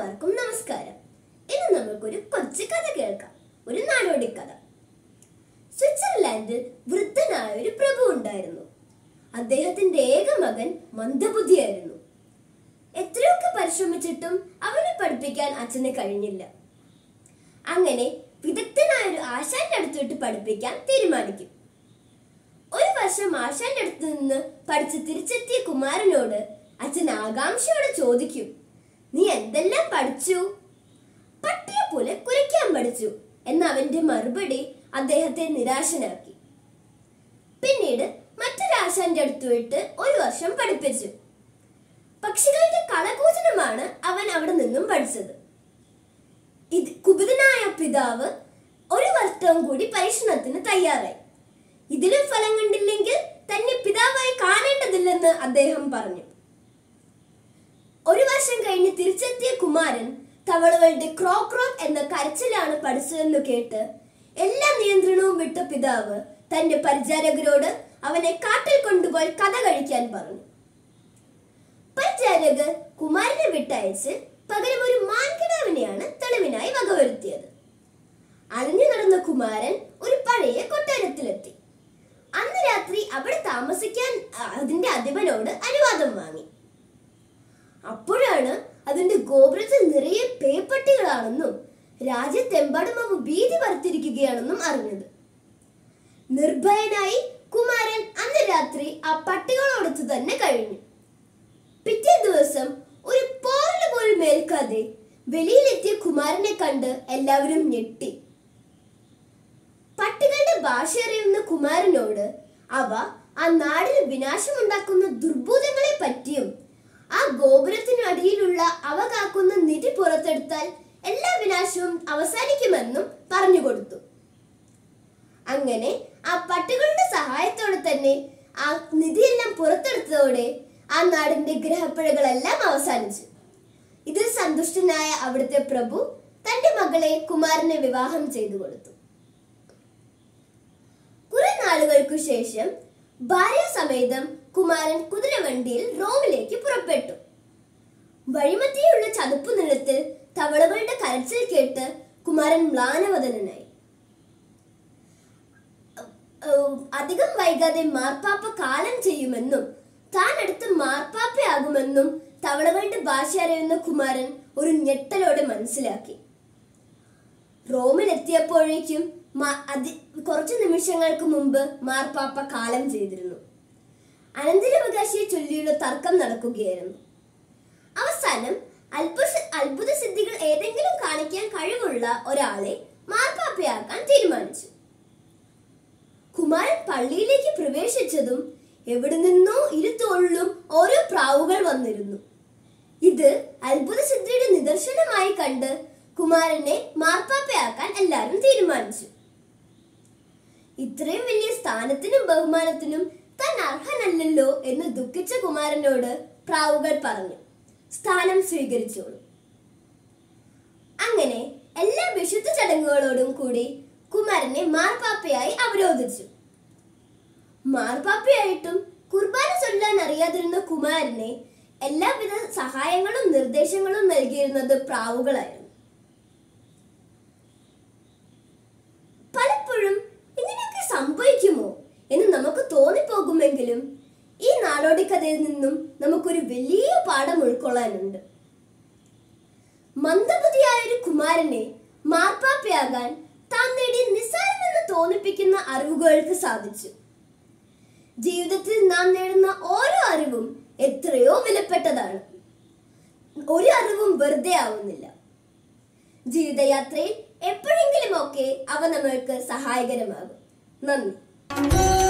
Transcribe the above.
എല്ലാവർക്കും നമസ്കാരം ഇന്ന് നമുക്കൊരു കൊച്ചു കഥ കേൾക്കാം ഒരു നാടോടി കഥ സ്വിറ്റ്സർലാൻഡിൽ വൃദ്ധനായ ഒരു പ്രഭു ഉണ്ടായിരുന്നു അദ്ദേഹത്തിന്റെ ഏക മകൻ മന്ദബുദ്ധിയായിരുന്നു എത്രയൊക്കെ പരിശ്രമിച്ചിട്ടും അവനെ പഠിപ്പിക്കാൻ അച്ഛന് കഴിഞ്ഞില്ല അങ്ങനെ വിദഗ്ധനായ ഒരു ആശാന്റെ അടുത്തിട്ട് പഠിപ്പിക്കാൻ തീരുമാനിക്കും ഒരു വർഷം ആശാന്റെ അടുത്ത് നിന്ന് പഠിച്ച് തിരിച്ചെത്തിയ കുമാരനോട് അച്ഛൻ ആകാംക്ഷയോടെ ചോദിക്കും നീ എന്തെല്ലാം പഠിച്ചു പട്ടിയെ പോലെ കുരയ്ക്കാൻ പഠിച്ചു എന്ന അവന്റെ മറുപടി അദ്ദേഹത്തെ നിരാശനാക്കി പിന്നീട് മറ്റൊരു ആശാന്റെ അടുത്ത് വിട്ട് ഒരു വർഷം പഠിപ്പിച്ചു പക്ഷികളുടെ കളകൂചനമാണ് അവൻ അവിടെ നിന്നും പഠിച്ചത് ഇത് കുപിതനായ പിതാവ് ഒരു വർഷവും കൂടി പരീക്ഷണത്തിന് തയ്യാറായി ഇതിലും ഫലം കണ്ടില്ലെങ്കിൽ തന്നെ പിതാവായി കാണേണ്ടതില്ലെന്ന് അദ്ദേഹം പറഞ്ഞു ഒരു വർഷം കഴിഞ്ഞ് തിരിച്ചെത്തിയ കുമാരൻ തവളകളുടെ ക്രോ ക്രോക്ക് എന്ന കരച്ചിലാണ് പഠിച്ചതെന്ന് കേട്ട് എല്ലാ നിയന്ത്രണവും വിട്ട പിതാവ് തന്റെ പരിചാരകരോട് അവനെ കാട്ടിൽ കൊണ്ടുപോയി കഥ കഴിക്കാൻ പറഞ്ഞു പരിചാരകർ കുമാരനെ വിട്ടയച്ച് പകരം ഒരു മാൻകിടാവിനെയാണ് തെളിവിനായി വകവരുത്തിയത് അലഞ്ഞു നടന്ന കുമാരൻ ഒരു പഴയ കൊട്ടാരത്തിലെത്തി അന്ന് രാത്രി അവിടെ താമസിക്കാൻ ആ, അതിന്റെ അധിപനോട് അനുവാദം വാങ്ങി അപ്പോഴാണ് അതിന്റെ ഗോപുരത്തിൽ നിറയെ പേപ്പട്ടികളാണെന്നും രാജ്യത്തെമ്പാടും അവ ഭീതി പരത്തിരിക്കുകയാണെന്നും അറിഞ്ഞത് നിർഭയനായി കുമാരൻ അന്ന് രാത്രി ആ പട്ടികളോടൊത്ത് തന്നെ കഴിഞ്ഞു പിറ്റേ ദിവസം ഒരു പോറല് പോലും മേൽക്കാതെ വെളിയിലെത്തിയ കുമാരനെ കണ്ട് എല്ലാവരും ഞെട്ടി പട്ടികളുടെ ഭാഷ അറിയുന്ന കുമാരനോട് അവ ആ നാടിന് വിനാശമുണ്ടാക്കുന്ന ദുർഭൂതങ്ങളെ പറ്റിയും ആ ഗോപുരത്തിനു അടിയിലുള്ള അവ കാക്കുന്ന നിധി പുറത്തെടുത്താൽ എല്ലാ വിനാശവും അവസാനിക്കുമെന്നും പറഞ്ഞുകൊടുത്തു അങ്ങനെ ആ പട്ടികളുടെ സഹായത്തോടെ തന്നെ ആ നിധിയെല്ലാം പുറത്തെടുത്തതോടെ ആ നാടിന്റെ ഗ്രഹപ്പിഴകളെല്ലാം അവസാനിച്ചു ഇതിൽ സന്തുഷ്ടനായ അവിടുത്തെ പ്രഭു തന്റെ മകളെ കുമാരനെ വിവാഹം ചെയ്തു കൊടുത്തു കുറെ നാളുകൾക്കു ശേഷം ഭാര്യ സമേതം കുമാരൻ കുതിരവണ്ടിയിൽ റോമിലേക്ക് പുറപ്പെട്ടു വഴിമത്തിയുള്ള ചതുപ്പു നിലത്തിൽ തവളകളുടെ കരച്ചിൽ കേട്ട് കുമാരൻ മ്ലാനവദനായി ഏഹ് അധികം വൈകാതെ മാർപ്പാപ്പ കാലം ചെയ്യുമെന്നും താൻ അടുത്ത മാർപ്പാപ്പയാകുമെന്നും തവളകളുടെ ഭാഷ അറിയുന്ന കുമാരൻ ഒരു ഞെട്ടലോടെ മനസ്സിലാക്കി റോമിലെത്തിയപ്പോഴേക്കും മ- അതി കുറച്ചു നിമിഷങ്ങൾക്ക് മുമ്പ് മാർപ്പാപ്പ കാലം ചെയ്തിരുന്നു അനന്തരാവകാശിയെ ചൊല്ലിയുള്ള തർക്കം നടക്കുകയായിരുന്നു അവസാനം അത്ഭുത അത്ഭുത സിദ്ധികൾ ഏതെങ്കിലും കാണിക്കാൻ കഴിവുള്ള ഒരാളെ മാർപ്പാപ്പയാക്കാൻ തീരുമാനിച്ചു കുമാരൻ പള്ളിയിലേക്ക് പ്രവേശിച്ചതും എവിടെ നിന്നോ ഇരുത്തോളിലും ഓരോ പ്രാവുകൾ വന്നിരുന്നു ഇത് അത്ഭുത സിദ്ധിയുടെ നിദർശനമായി കണ്ട് കുമാരനെ മാർപ്പാപ്പയാക്കാൻ എല്ലാവരും തീരുമാനിച്ചു ഇത്രയും വലിയ സ്ഥാനത്തിനും ബഹുമാനത്തിനും താൻ അർഹനല്ലല്ലോ എന്ന് ദുഃഖിച്ച കുമാരനോട് പ്രാവുകൾ പറഞ്ഞു സ്ഥാനം സ്വീകരിച്ചോളൂ അങ്ങനെ എല്ലാ വിശുദ്ധ ചടങ്ങുകളോടും കൂടി കുമാരനെ മാർപ്പാപ്പയായി അവരോധിച്ചു മാർപ്പാപ്പയായിട്ടും കുർബാന ചൊല്ലാൻ അറിയാതിരുന്ന കുമാരനെ എല്ലാവിധ സഹായങ്ങളും നിർദ്ദേശങ്ങളും നൽകിയിരുന്നത് പ്രാവുകളായിരുന്നു പലപ്പോഴും ഇങ്ങനെയൊക്കെ സംഭവിക്കുമോ എന്ന് നമുക്ക് തോന്നിപ്പോകുമെങ്കിലും ഈ നാടോടി കഥയിൽ നിന്നും നമുക്കൊരു വലിയ പാഠം ഉൾക്കൊള്ളാനുണ്ട് മന്ദബുദ്ധിയായ ഒരു കുമാരനെ മാർപ്പാപ്പയാകാൻ താൻ നേടിയ നിസ്സാരമെന്ന് തോന്നിപ്പിക്കുന്ന അറിവുകൾക്ക് സാധിച്ചു ജീവിതത്തിൽ നാം നേടുന്ന ഓരോ അറിവും എത്രയോ വിലപ്പെട്ടതാണ് ഒരു അറിവും വെറുതെ ആവുന്നില്ല ജീവിതയാത്രയിൽ എപ്പോഴെങ്കിലും ഒക്കെ അവ നമ്മൾക്ക് സഹായകരമാകും നന്ദി